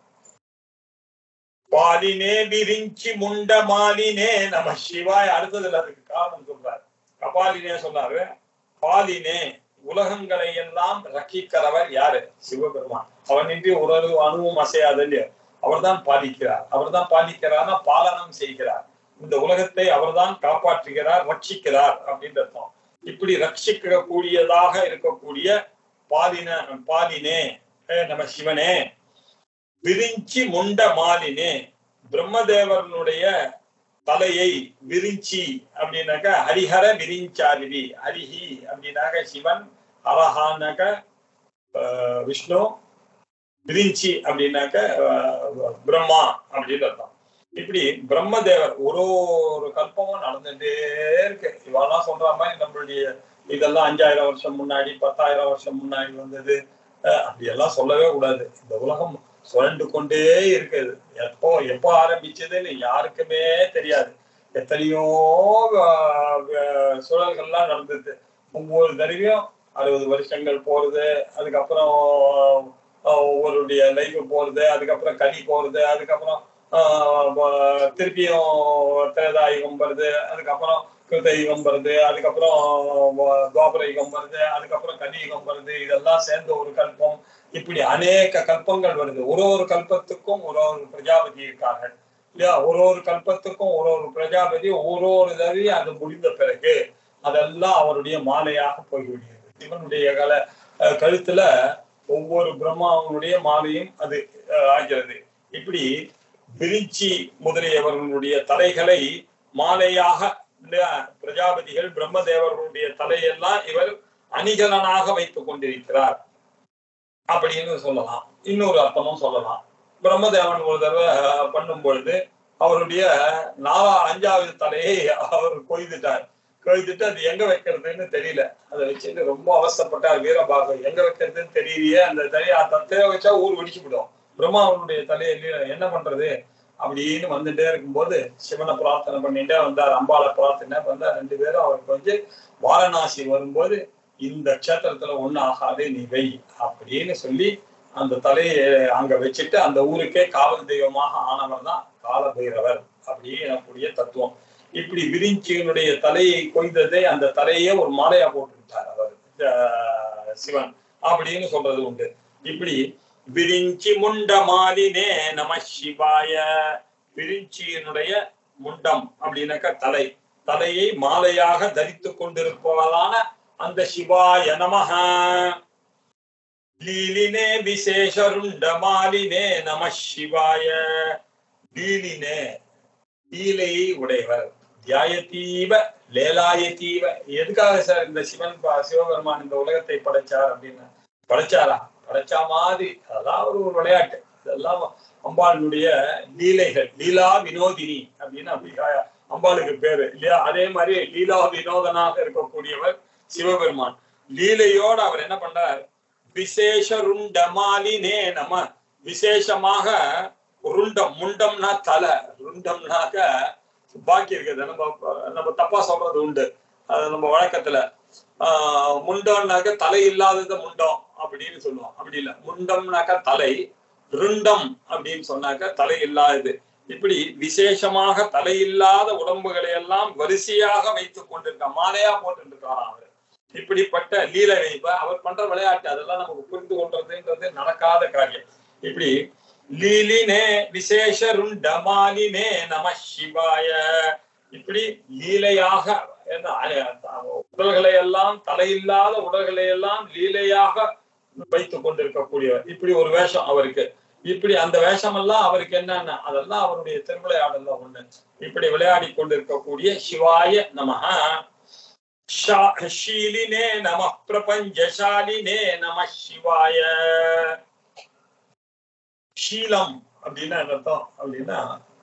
பாலினே விரிஞ்சி முண்ட மாலினே நம சிவாய அடுத்ததுல அதுக்கு காரணம் சொல்றார் கபாலினே சொன்னாரு பாலினே உலகங்களை எல்லாம் ரட்சிக்கிறவர் யாரு சிவபெருமான் அவனின்றி ஒரு அணுவும் அசையாது இல்லையா அவர்தான் பாலிக்கிறார் அவர்தான் பாலிக்கிறார்னா பாலனம் செய்கிறார் இந்த உலகத்தை அவர்தான் காப்பாற்றுகிறார் ரட்சிக்கிறார் அப்படின்னு அர்த்தம் இப்படி ரட்சிக்க கூடியதாக இருக்கக்கூடிய பாலின பாலினே ஏ நம சிவனே விரிஞ்சி முண்ட மாலினே பிரம்மதேவனுடைய தலையை விரிஞ்சி அப்படின்னாக்க ஹரிஹர விரிஞ்சாலிவி ஹரிஹி அப்படின்னாக்க சிவன் ஹரஹானாக்க ஆஹ், விஷ்ணு விரிஞ்சி அப்படின்னாக்க ஆஹ், பிரம்மா அப்படின்னு அர்த்தம் இப்படி பிரம்மதேவர் ஒரு ஒரு கல்பமும் நடந்துட்டே இருக்கு இவெல்லாம் சொல்ற மாதிரி நம்மளுடைய இதெல்லாம் அஞ்சாயிரம் வருஷம் முன்னாடி பத்தாயிரம் வருஷம் முன்னாடி வந்தது அஹ், அப்படி எல்லாம் சொல்லவே கூடாது இந்த உலகம் சுழண்டு கொண்டே இருக்குது எப்போ எப்போ ஆரம்பிச்சதுன்னு யாருக்குமே தெரியாது எத்தனையோ ஆஹ், ஆஹ், சுழல்கள்லாம் நடந்தது ஒவ்வொரு தடவையும் அறுபது வருஷங்கள் போறது அதுக்கப்புறம் ஆஹ், ஒவ்வொருடைய லைஃப் போறது அதுக்கப்புறம் கலி போறது அதுக்கப்புறம் ஆஹ், வ- திருப்பியும் திரேதாயுகம் வருது அதுக்கப்புறம் கிருதயுகம் வருது அதுக்கப்புறம் வ- துவாபர யுகம் வருது அதுக்கப்புறம் கலியுகம் வருது இதெல்லாம் சேர்ந்த ஒரு கல்பம் இப்படி அநேக கல்பங்கள் வருது ஒரு ஒரு கல்பத்துக்கும் ஒரு ஒரு பிரஜாபதி இருக்கார்கள் இல்லையா ஒரு ஒரு கல்பத்துக்கும் ஒரு ஒரு பிரஜாபதி ஒரு ஒரு தடவை அது முடிந்த பிறகு அதெல்லாம் அவருடைய மாலையாக போய்விடுகிறது சிவனுடைய கல அஹ் கழுத்துல ஒவ்வொரு பிரம்மாவனுடைய மாலையும் அது அஹ், ஆகிறது இப்படி விரிச்சி முதலியவர்களுடைய தலைகளை மாலையாக இல்லையா பிரஜாபதிகள் பிரம்மதேவர்களுடைய தலையெல்லாம் இவர் அணிகலனாக வைத்துக் கொண்டிருக்கிறார் அப்படின்னு சொல்லலாம் இன்னொரு அர்த்தமும் சொல்லலாம் பிரம்மதேவன் ஒரு தடவை பண்ணும் பொழுது அவருடைய நாலா அஞ்சாவது தலையை அவர் கொய்துட்டார் கொய்துட்டு அது எங்க வைக்கிறதுன்னு தெரியல அதை வச்சுட்டு ரொம்ப அவசரப்பட்டார் வீரபாகு எங்க வைக்கிறதுன்னு தெரியலையே அந்த தலையை அந்த தலையை வச்சா ஊர் வெடிச்சு விடும் பிரம்மாவனுடைய தலையை என்ன பண்றது அப்படின்னு வந்துட்டே இருக்கும்போது சிவனை பிரார்த்தனை பண்ணிட்டே வந்தார் அம்பாளை பிரார்த்தனை வந்தா ரெண்டு பேரும் அவருக்கு வந்து வாரணாசி வரும்போது இந்த க்ஷேத்திரத்துல ஒண்ணு ஆகாது நீ வை அப்படின்னு சொல்லி அந்த தலையை அங்க வச்சுட்டு அந்த ஊருக்கே காவல் தெய்வமாக ஆனவர் தான் காலபைரவர் அப்படி எனக்கூடிய தத்துவம் இப்படி விரிஞ்சியனுடைய தலையை கொய்ததை அந்த தலையே ஒரு மாலையா போட்டுக்கிட்டார் அவர் அஹ் சிவன் அப்படின்னு சொல்றது உண்டு இப்படி விரிஞ்சி முண்ட மாலினே நம சிவாய விரிஞ்சியினுடைய முண்டம் அப்படின்னாக்க தலை தலையை மாலையாக தரித்துக் கொண்டிருப்பவளான அந்த சிவாய நமஹ லீலினே விசேஷருண்ட மாலினே நம சிவாய லீலினே லீலையை உடையவர் தியாயத்தீவ லேலாயத்தீவ எதுக்காக சார் இந்த சிவன் பா- சிவபெருமான் இந்த உலகத்தை படைச்சார் அப்படின்னு படைச்சாரா படைச்சா மாதிரி அதெல்லாம் ஒரு ஒரு விளையாட்டு இதெல்லாம் அம்பாளுடைய லீலைகள் லீலா வினோதினி அப்படின்னு அப்படி ஆ- அம்பாளுக்கு பேரு இல்லையா அதே மாதிரி லீலா வினோதனாக இருக்கக்கூடியவர் சிவபெருமான் லீலையோட அவர் என்ன பண்றார் விசேஷ ருண்டமாலினே நம்ம விசேஷமாக ருண்டம் முண்டம்னா தலை ருண்டம்னாக்க பாக்கி இருக்குது நம்ம நம்ம தப்பா சொல்றது உண்டு அது நம்ம வழக்கத்துல ஆஹ் முண்டம்னாக்க தலை இல்லாதது முண்டம் அப்படின்னு சொல்லுவோம் அப்படி இல்ல முண்டம்னாக்க தலை ருண்டம் அப்படின்னு சொன்னாக்க தலை இல்லாதது இப்படி விசேஷமாக தலையில்லாத உடம்புகளை எல்லாம் வரிசையாக வைத்துக் கொண்டிருக்க மாலையா போட்டு இருக்காராம் அவர் இப்படிப்பட்ட லீலை இப்ப அவர் பண்ற விளையாட்டு அதெல்லாம் நமக்கு புரிந்து கொள்றதுன்றது நடக்காத காரியம் இப்படி லீலினே விசேஷ ருண்டமாலினே நம சிவாய இப்படி லீலையாக என்ன, அஹ், உடல்களை எல்லாம் தலையில்லாத உடல்களை எல்லாம் லீலையாக வைத்துக் கொண்டிருக்கக்கூடியவர் இப்படி ஒரு வேஷம் அவருக்கு இப்படி அந்த வேஷம் எல்லாம் அவருக்கு என்னன்னா அதெல்லாம் அவருடைய திருவிளையாடல்ல ஒண்ணு இப்படி விளையாடி கொண்டிருக்கக்கூடிய சிவாய நமஹ ஷா- ஷீலினே நம பிரபஞ்சசாலினே நம சிவாய ஷீலம் அப்படின்னா என்ன அர்த்தம் அப்படின்னா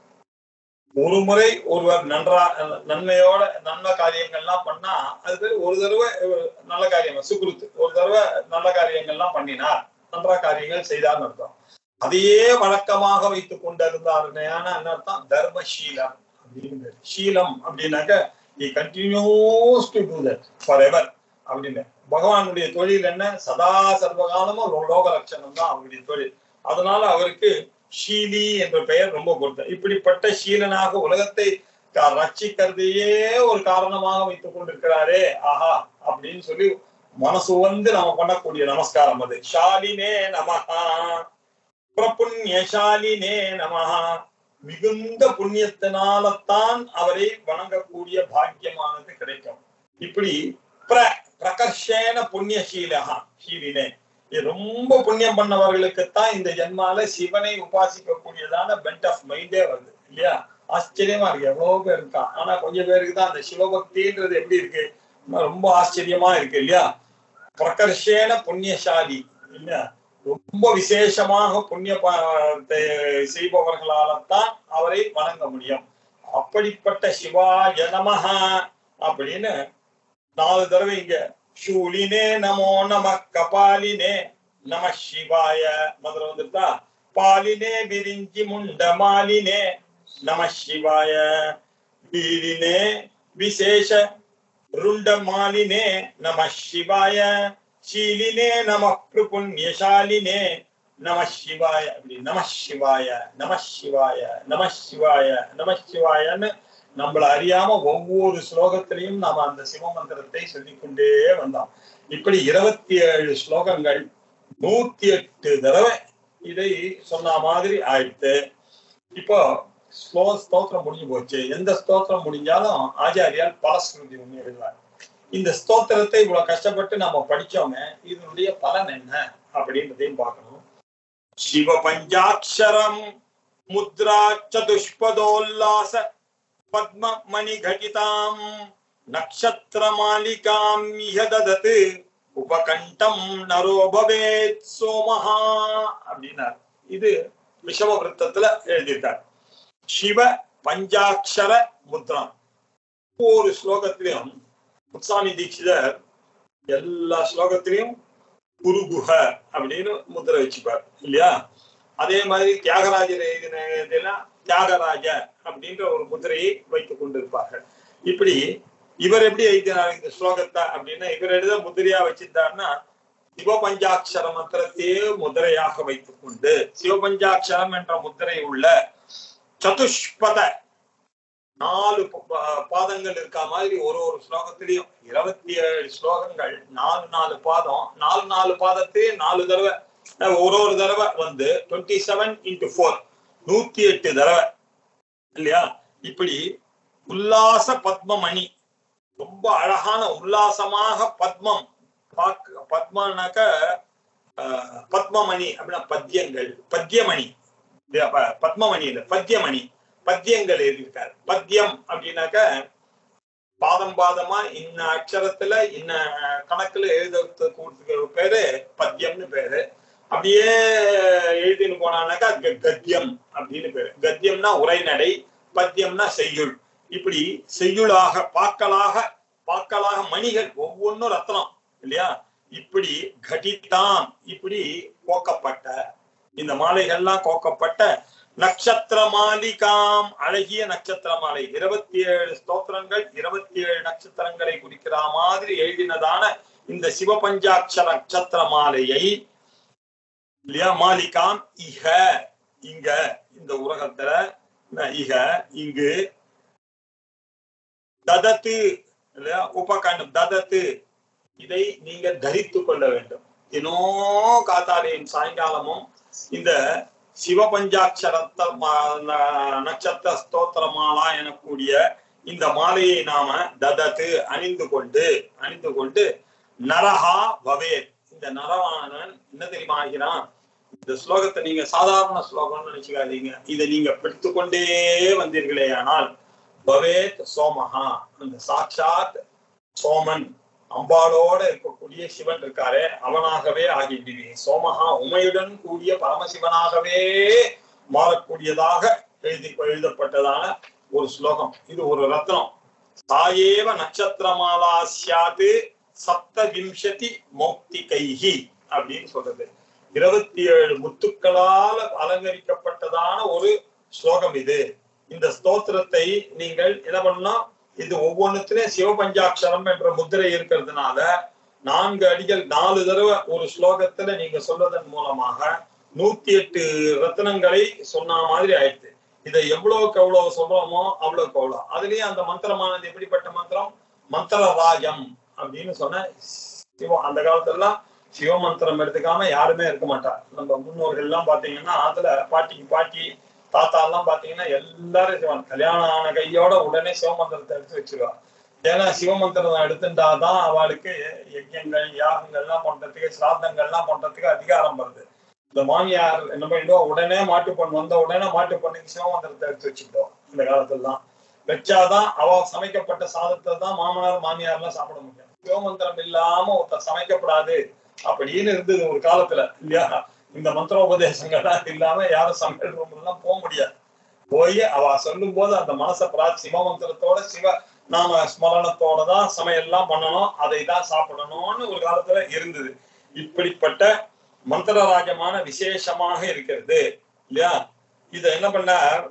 ஒரு முறை ஒருவர் நன்றா நன்மையோட நன்மை காரியங்கள்லாம் பண்ணா அது பேர் ஒரு தடவை ஒரு நல்ல காரியம் சுகுருத்து ஒரு தடவை நல்ல காரியங்கள்லாம் பண்ணினார் நன்றா காரியங்கள் செய்தார்னு அர்த்தம் அதையே வழக்கமாக வைத்துக் கொண்டிருந்தாருன்னா என்ன அர்த்தம் தர்மசீலம் அப்படின்னு ஷீலம் அப்படின்னாக்க he continues to do that forever அப்படின்னு பகவானுடைய தொழில் என்ன சதா சர்வகாலமும் லோ- லோக லட்சணம் தான் அவருடைய தொழில் அதனால அவருக்கு ஷீலி என்ற பெயர் ரொம்ப பொருத்தம் இப்படிப்பட்ட ஷீலனாக உலகத்தை க- ரட்சிக்கிறதையே ஒரு காரணமாக வைத்துக் கொண்டிருக்கிறாரே ஆஹா அப்படின்னு சொல்லி மனசு வந்து நாம பண்ணக்கூடிய நமஸ்காரம் அது ஷாலினே நமஹா பிரபுண்யசாலினே நமஹா மிகுந்த புண்ணியத்தினால்தான் அவரை வணங்கக்கூடிய பாக்கியமானது கிடைக்கும் இப்படி பிர பிரகர்ஷேன புண்ணியசீலகா ஷீலினே இது ரொம்ப புண்ணியம் பண்ணவர்களுக்குத்தான் இந்த ஜென்மால சிவனை உபாசிக்கக்கூடியதான பென்ட் ஆஃப் மைண்டே வருது இல்லையா ஆச்சரியமா இருக்கு எவ்வளவு பேர் இருக்கா ஆனா கொஞ்சம் பேருக்கு தான் அந்த சிவபக்தின்றது எப்படி இருக்கு ரொம்ப ஆச்சரியமா இருக்கு இல்லையா பிரகர்ஷேன புண்ணியசாலி இல்லையா ரொம்ப விசேஷமாக புண்ணிய பாவத்தை செய்பவர்களால்தான் அவரை வணங்க முடியும் அப்படிப்பட்ட சிவாய நமஹ அப்படின்னு நாலு தடவை இங்க சூலினே நமோ நம கபாலினே நம சிவாய முதல்ல வந்துட்டா பாலினே விரிஞ்சி முண்ட மாலினே நம சிவாய வீரினே விசேஷ ருண்ட மாலினே நம சிவாய ஷீலினே நம புண்ணியசாலினே நம சிவாய அப்படி நம சிவாய நம சிவாய நம சிவாய நம சிவாயன்னு நம்மள அறியாம ஒவ்வொரு ஸ்லோகத்திலையும் நாம அந்த சிவமந்திரத்தை சொல்லிக்கொண்டே வந்தோம் இப்படி இருபத்தி ஏழு ஸ்லோகங்கள் நூத்தி எட்டு தடவை இதை சொன்ன மாதிரி ஆயிடுத்து இப்போ ஸ்லோ ஸ்தோத்திரம் முடிஞ்சு போச்சு எந்த ஸ்தோத்திரம் முடிஞ்சாலும் ஆச்சாரியால் பலஸ்ருதி ஒண்ணு எழுதுவார் இந்த ஸ்தோத்திரத்தை இவ்வளவு கஷ்டப்பட்டு நம்ம படிச்சோமே இதனுடைய பலன் என்ன அப்படின்றதையும் பார்க்கணும் சிவ பஞ்சாட்சரம் முத்ரா சதுஷ்பதோல்லாச பத்ம மணி கடிதாம் நக்ஷத்திர மாலிகாம் இஹ ததத் உபகண்டம் நரோ பவேத் சோமஹா அப்படின்னார் இது விஷம விருத்தத்துல எழுதிட்டார் சிவ பஞ்சாட்சர முத்ரம் ஒவ்வொரு ஸ்லோகத்திலையும் முத்சாமி தீட்சிதர் எல்லா ஸ்லோகத்திலையும் குருகுஹ அப்படின்னு முத்திரை வச்சுப்பார் இல்லையா அதே மாதிரி தியாகராஜர் எழுதின இதெல்லாம் தியாகராஜ அப்படின்ற ஒரு முத்திரையை வைத்துக் கொண்டிருப்பார்கள் இப்படி இவர் எப்படி எழுதினார் இந்த ஸ்லோகத்தை அப்படின்னா இவர் எழுத முதிரையா வச்சிருந்தாருன்னா சிவபஞ்சாட்சர மந்திரத்தையே முதிரையாக வைத்துக் கொண்டு சிவபஞ்சாட்சரம் என்ற முத்திரை உள்ள சதுஷ்பத நாலு ப- பா- பாதங்கள் இருக்கா மாதிரி ஒரு ஒரு ஸ்லோகத்திலையும் இருபத்தி ஏழு ஸ்லோகங்கள் நாலு நாலு பாதம் நாலு நாலு பாதத்தையே நாலு தடவை அஹ் ஒரு ஒரு தடவை வந்து டுவெண்ட்டி செவன் இன்டு ஃபோர் நூத்தி எட்டு தடவை இல்லையா இப்படி உல்லாச பத்மமணி ரொம்ப அழகான உல்லாசமாக பத்மம் பாக்க பத்மனாக்க அஹ், பத்மமணி அப்படின்னா பத்தியங்கள் பத்தியமணி இல்லையா? ப- பத்மமணி இல்ல பத்தியமணி பத்தியங்கள் எழுதியிருக்காரு பத்தியம் அப்படின்னாக்க பாதம் பாதமா இன்ன அக்ஷரத்துல இன்ன கணக்குல எழுதுறதுக்கு பேரு பத்தியம்னு பேரு அப்படியே எழுதின்னு போனானாக்கா க- கத்தியம் அப்படின்னு பேரு கத்தியம்னா உரைநடை பத்தியம்னா செய்யுள் இப்படி செய்யுளாக பாக்களாக பாக்களாக மணிகள் ஒவ்வொன்றும் ரத்னம் இல்லையா இப்படி கடித்தாம் இப்படி கோக்கப்பட்ட இந்த மாலைகள்லாம் கோக்கப்பட்ட நட்சத்திர மாலிகாம் அழகிய நட்சத்திர மாலை இருபத்தி ஏழு ஸ்தோத்திரங்கள் இருபத்தி ஏழு நட்சத்திரங்களை குறிக்கிற மாதிரி எழுதினதான இந்த சிவபஞ்சாட்சர நட்சத்திர மாலையை இல்லையா மாலிகாம் இக இங்க இந்த உலகத்துல ந- இக இங்கு ததத்து இல்லையா உபகண்டம் ததத்து இதை நீங்க தரித்து கொள்ள வேண்டும் தினம் காத்தாலையும் சாயங்காலமும் இந்த சிவபஞ்சாட்சரத்த மா- ந- நட்சத்திர ஸ்தோத்திர மாலா எனக்கூடிய இந்த மாலையை நாம ததத்து அணிந்து கொண்டு அணிந்து கொண்டு நரஹா பவேத் இந்த நரவானவன் என்ன தெரியுமா ஆகிறான் இந்த ஸ்லோகத்தை நீங்க சாதாரண ஸ்லோகம்னு நினைச்சுக்காதீங்க இதை நீங்க பிடித்து கொண்டே வந்தீர்களே ஆனால் பவேத் சோமஹா அந்த சாட்சாத் சோமன் அம்பாளோட இருக்கக்கூடிய சிவன் இருக்காரே அவனாகவே ஆகிவிடுவீங்க சோமஹா உமையுடன் கூடிய பரமசிவனாகவே மாறக்கூடியதாக எழுதி எழுதப்பட்டதான ஒரு ஸ்லோகம் இது ஒரு ரத்னம் சாயேவ நட்சத்திரமாலா சியாது சப்த விம்சதி மௌக்திகைஹி அப்படின்னு சொல்றது இருபத்தி ஏழு முத்துக்களால் அலங்கரிக்கப்பட்டதான ஒரு ஸ்லோகம் இது இந்த ஸ்தோத்திரத்தை நீங்கள் என்ன பண்ணலாம் இது ஒவ்வொன்றுத்திலையும் சிவபஞ்சாட்சரம் என்ற முத்திரை இருக்கிறதுனால நான்கு அடிகள் நாலு தடவை ஒரு ஸ்லோகத்துல நீங்க சொல்வதன் மூலமாக நூத்தி எட்டு ரத்னங்களை சொன்ன மாதிரி ஆயிடுது இதை எவ்வளவுக்கு எவ்வளவு சொல்றோமோ அவ்வளவுக்கு அவ்வளவு அதுலயும் அந்த மந்திரமானது எப்படிப்பட்ட மந்திரம் மந்திர ராஜம் அப்படின்னு சொன்ன சிவம் அந்த காலத்துலலாம் சிவ மந்திரம் எடுத்துக்காம யாருமே இருக்க மாட்டா நம்ம முன்னோர்கள் எல்லாம் பாத்தீங்கன்னா அதுல பாட்டிக்கு பாட்டி தாத்தா எல்லாம் பாத்தீங்கன்னா எல்லாரும் சிவன் கல்யாணம் ஆன கையோட உடனே சிவமந்திரத்தை எடுத்து வச்சிருவா ஏன்னா சிவமந்திரம் எடுத்துட்டாதான் அவளுக்கு யஜ்யங்கள் யாகங்கள்லாம் பண்றதுக்கு சிராத்தங்கள்லாம் பண்றதுக்கு அதிகாரம் வருது இந்த மாமியார் என்ன பண்ணிடுவோம் உடனே மாட்டு பொண்ணு வந்த உடனே மாட்டு பொண்ணுக்கு சிவமந்திரத்தை எடுத்து வச்சுக்கிட்டோம் இந்த காலத்துல தான் வச்சாதான் அவ சமைக்கப்பட்ட சாதத்தை தான் மாமனார் மாமியார் எல்லாம் சாப்பிட முடியும் சிவமந்திரம் இல்லாம ஒருத்தர் சமைக்கப்படாது அப்படின்னு இருந்தது ஒரு காலத்துல இல்லையா இந்த மந்திரோபதேசங்கள்லாம் இல்லாம யாரும் சமையல் ரூம் எல்லாம் போக முடியாது போய் அவ சொல்லும் போது அந்த மனசை பிரா சிவ மந்திரத்தோட சிவ நாம ஸ்மரணத்தோட தான் சமையல்லாம் பண்ணணும் அதை தான் சாப்பிடணும்னு ஒரு காலத்துல இருந்தது இப்படிப்பட்ட மந்திரராஜமான விசேஷமாக இருக்கிறது இல்லையா இத என்ன பண்ணார்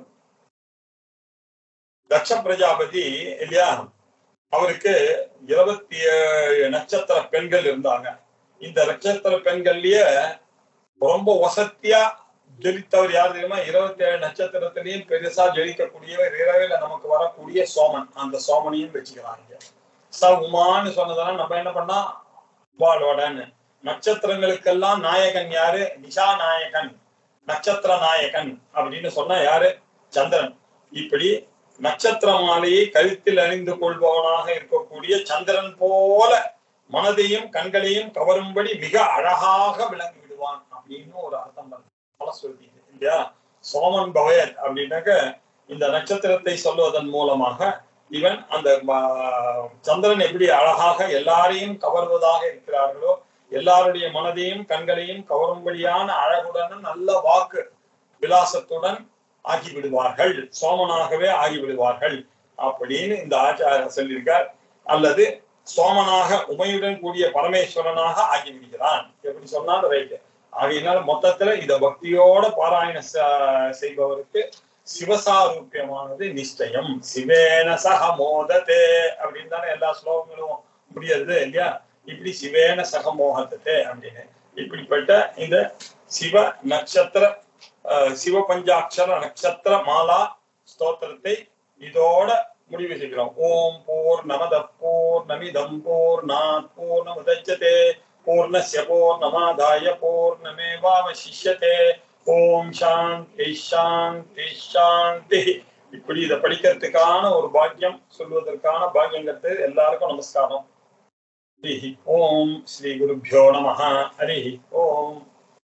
தக்ஷ பிரஜாபதி இல்லையா அவருக்கு இருபத்தி ஏழு நட்சத்திர பெண்கள் இருந்தாங்க இந்த நட்சத்திர பெண்கள்லயே ரொம்ப வசத்தியா ஜொலித்தவர் யார் தெரியுமா இருபத்தி ஏழு நட்சத்திரத்திலையும் பெருசா ஜொலிக்கக்கூடியவர் இரவில நமக்கு வரக்கூடிய சோமன் அந்த சோமனையும் வச்சுக்கிறாங்க ச உமான்னு சொன்னதெல்லாம் நம்ம என்ன பண்ணா வாடன்னு நட்சத்திரங்களுக்கெல்லாம் நாயகன் யாரு நிஷா நாயகன் நட்சத்திர நாயகன் அப்படின்னு சொன்னா யாரு சந்திரன் இப்படி நட்சத்திர மாலையை கழுத்தில் அணிந்து கொள்பவனாக இருக்கக்கூடிய சந்திரன் போல மனதையும் கண்களையும் கவரும்படி மிக அழகாக விளங்கி விடுவான் அப்படின்னு ஒரு அர்த்தம் வருது பலஸ்ருதி இல்லையா சோமன் பவயத் அப்படின்னாக்க இந்த நட்சத்திரத்தை சொல்வதன் மூலமாக இவன் அந்த ம- சந்திரன் எப்படி அழகாக எல்லாரையும் கவர்வதாக இருக்கிறார்களோ எல்லாருடைய மனதையும் கண்களையும் கவரும்படியான அழகுடன் நல்ல வாக்கு விலாசத்துடன் ஆகிவிடுவார்கள் சோமனாகவே ஆகிவிடுவார்கள் அப்படின்னு இந்த ஆச்சாரியர் சொல்லியிருக்கார் அல்லது சோமனாக உமையுடன் கூடிய பரமேஸ்வரனாக ஆகிவிடுகிறான் எப்படி சொன்னாலும் ரைட்டு ஆகையினால மொத்தத்துல இத பக்தியோட பாராயண ச- செய்பவருக்கு சிவசாரூபியமானது நிச்சயம் சிவேன சக மோதத்தே அப்படின்னு தானே எல்லா ஸ்லோகங்களும் முடியாது இல்லையா இப்படி சிவேன சக மோகத்தே அப்படின்னு இப்படிப்பட்ட இந்த சிவ நட்சத்திர அஹ், சிவ பஞ்சாட்சர நட்சத்திர மாலா ஸ்தோத்திரத்தை இதோட முடிவு செய்கிறோம் ஓம் பூர் நமத பூர் நமிதம் பூர் நாத் பூர் நமுதச்சதே பூர்ணஸ்ய பூர்ணமாதாய பூர்ணமேவாவசிஷ்யதே ஓம் சாந்தி சாந்தி சாந்தி இப்படி இதை படிக்கிறதுக்கான ஒரு பாக்கியம் சொல்வதற்கான பாக்கியங்கிறது எல்லாருக்கும் நமஸ்காரம் ஹரி ஓம் ஸ்ரீ குருப்பியோ நம ஹரி ஓம்